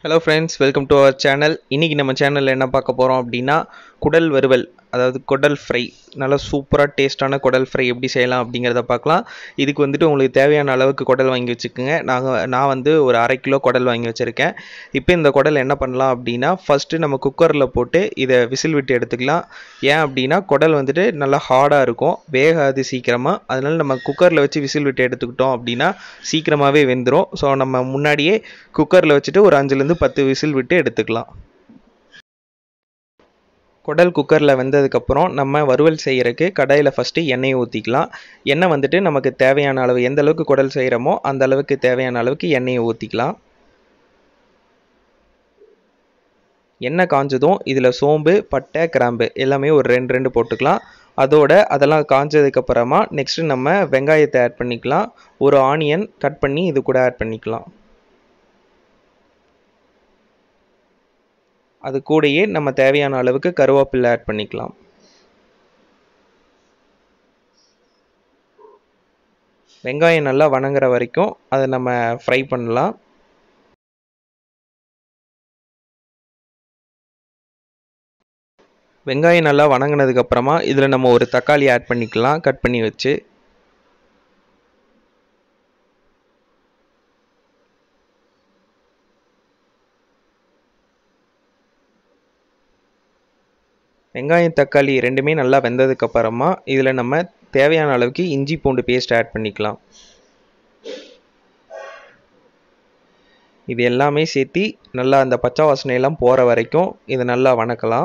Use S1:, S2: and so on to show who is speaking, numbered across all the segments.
S1: hello friends welcome to our channel இன்றைக்கி நம்ம சேனலில் என்ன பார்க்க போகிறோம் அப்படின்னா குடல் வறுவல் அதாவது குடல் ஃப்ரை நல்லா சூப்பராக டேஸ்ட்டான குடல் ஃப்ரை எப்படி செய்யலாம் அப்படிங்கிறத பார்க்கலாம் இதுக்கு வந்துட்டு உங்களுக்கு தேவையான அளவுக்கு குடல் வாங்கி வச்சுக்கோங்க நாங்கள் நான் வந்து ஒரு அரை கிலோ குடல் வாங்கி வச்சுருக்கேன் இப்போ இந்த குடல் என்ன பண்ணலாம் அப்படின்னா ஃபஸ்ட்டு நம்ம குக்கரில் போட்டு இதை விசில் விட்டு எடுத்துக்கலாம் ஏன் அப்படின்னா குடல் வந்துட்டு நல்லா ஹார்டாக இருக்கும் வேகாது சீக்கிரமாக அதனால நம்ம குக்கரில் வச்சு விசில் விட்டு எடுத்துக்கிட்டோம் அப்படின்னா சீக்கிரமாகவே வெந்துடும் ஸோ நம்ம முன்னாடியே குக்கரில் வச்சுட்டு ஒரு அஞ்சுலேருந்து பத்து விசில் விட்டு எடுத்துக்கலாம் குடல் குக்கரில் வெந்ததுக்கப்புறம் நம்ம வறுவல் செய்கிறதுக்கு கடாயில் ஃபஸ்ட்டு எண்ணெயை ஊற்றிக்கலாம் எண்ணெய் வந்துட்டு நமக்கு தேவையான அளவு எந்த அளவுக்கு குடல் செய்கிறோமோ அந்த அளவுக்கு தேவையான அளவுக்கு எண்ணெயை ஊற்றிக்கலாம் எண்ணெய் காஞ்சதும் இதில் சோம்பு பட்டை கிராம்பு எல்லாமே ஒரு ரெண்டு ரெண்டு போட்டுக்கலாம் அதோட அதெல்லாம் காஞ்சதுக்கப்புறமா நெக்ஸ்ட்டு நம்ம வெங்காயத்தை ஆட் பண்ணிக்கலாம் ஒரு ஆனியன் கட் பண்ணி இது கூட ஆட் பண்ணிக்கலாம் அது கூடயே நம்ம தேவையான அளவுக்கு கருவேப்பிலை ஆட் பண்ணிக்கலாம் வெங்காயம் நல்லா வணங்குற வரைக்கும் அதை நம்ம ஃப்ரை பண்ணலாம் வெங்காயம் நல்லா வணங்கினதுக்கப்புறமா இதில் நம்ம ஒரு தக்காளி ஆட் பண்ணிக்கலாம் கட் பண்ணி வச்சு வெங்காயம் தக்காளி ரெண்டுமே நல்லா வெந்ததுக்கப்புறமா இதில் நம்ம தேவையான அளவுக்கு இஞ்சி பூண்டு பேஸ்ட் ஆட் பண்ணிக்கலாம் இது எல்லாமே சேர்த்தி நல்லா அந்த பச்சை வாசனையெல்லாம் போகிற வரைக்கும் இதை நல்லா வணக்கலாம்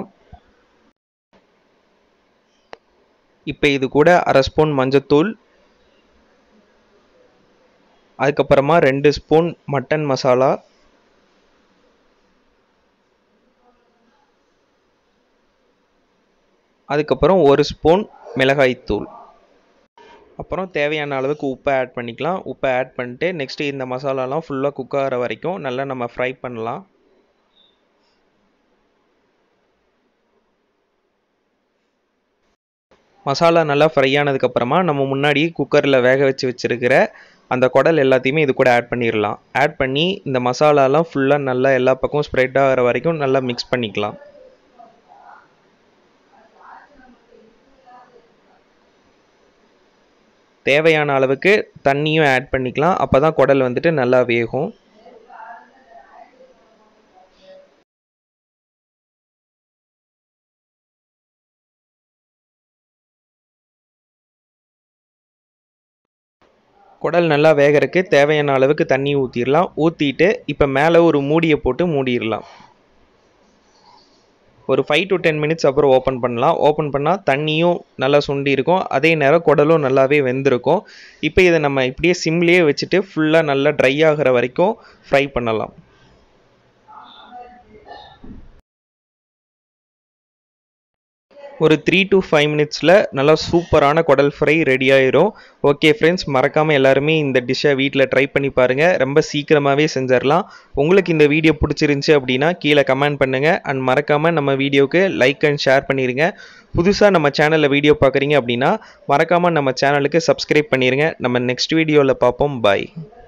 S1: இப்போ இது கூட அரை ஸ்பூன் மஞ்சத்தூள் அதுக்கப்புறமா ரெண்டு ஸ்பூன் மட்டன் மசாலா அதுக்கப்புறம் ஒரு ஸ்பூன் மிளகாய்த்தூள் அப்புறம் தேவையான அளவுக்கு உப்பை ஆட் பண்ணிக்கலாம் உப்பை ஆட் பண்ணிட்டு நெக்ஸ்ட்டு இந்த மசாலாலாம் ஃபுல்லாக குக் ஆகிற வரைக்கும் நல்லா நம்ம ஃப்ரை பண்ணலாம் மசாலா நல்லா ஃப்ரை ஆனதுக்கப்புறமா நம்ம முன்னாடி குக்கரில் வேக வச்சு வச்சுருக்கிற அந்த குடல் எல்லாத்தையுமே இது கூட ஆட் பண்ணிடலாம் ஆட் பண்ணி இந்த மசாலாலாம் ஃபுல்லாக நல்லா எல்லா பக்கமும் ஸ்ப்ரெட் ஆகிற வரைக்கும் நல்லா மிக்ஸ் பண்ணிக்கலாம் தேவையான அளவுக்கு தண்ணியும் ஆட் பண்ணிக்கலாம் அப்போ தான் குடல் வந்துட்டு நல்லா வேகும் குடல் நல்லா வேகிறதுக்கு தேவையான அளவுக்கு தண்ணி ஊற்றிடலாம் ஊற்றிட்டு இப்போ மேலே ஒரு மூடியை போட்டு மூடிடலாம் ஒரு ஃபைவ் டு டென் மினிட்ஸ் அப்புறம் ஓப்பன் பண்ணலாம் ஓப்பன் பண்ணால் தண்ணியும் நல்லா சுண்டி இருக்கும் அதே நேரம் குடலும் நல்லாவே வெந்திருக்கும் இப்போ இதை நம்ம இப்படியே சிம்லேயே வச்சுட்டு ஃபுல்லாக நல்லா ட்ரை ஆகிற வரைக்கும் ஃப்ரை பண்ணலாம் ஒரு த்ரீ டு ஃபைவ் மினிட்ஸில் நல்லா சூப்பரான குடல் ஃப்ரை ரெடி ஆயிரும் ஓகே ஃப்ரெண்ட்ஸ் மறக்காமல் எல்லாருமே இந்த டிஷ்ஷை வீட்டில் ட்ரை பண்ணி பாருங்கள் ரொம்ப சீக்கிரமாகவே செஞ்சிடலாம் உங்களுக்கு இந்த வீடியோ பிடிச்சிருந்துச்சி அப்படின்னா கீழே கமெண்ட் பண்ணுங்கள் அண்ட் மறக்காமல் நம்ம வீடியோவுக்கு லைக் அண்ட் ஷேர் பண்ணிடுங்க புதுசாக நம்ம சேனலில் வீடியோ பார்க்குறீங்க அப்படின்னா மறக்காமல் நம்ம சேனலுக்கு சப்ஸ்கிரைப் பண்ணிடுங்க நம்ம நெக்ஸ்ட் வீடியோவில் பார்ப்போம் பாய்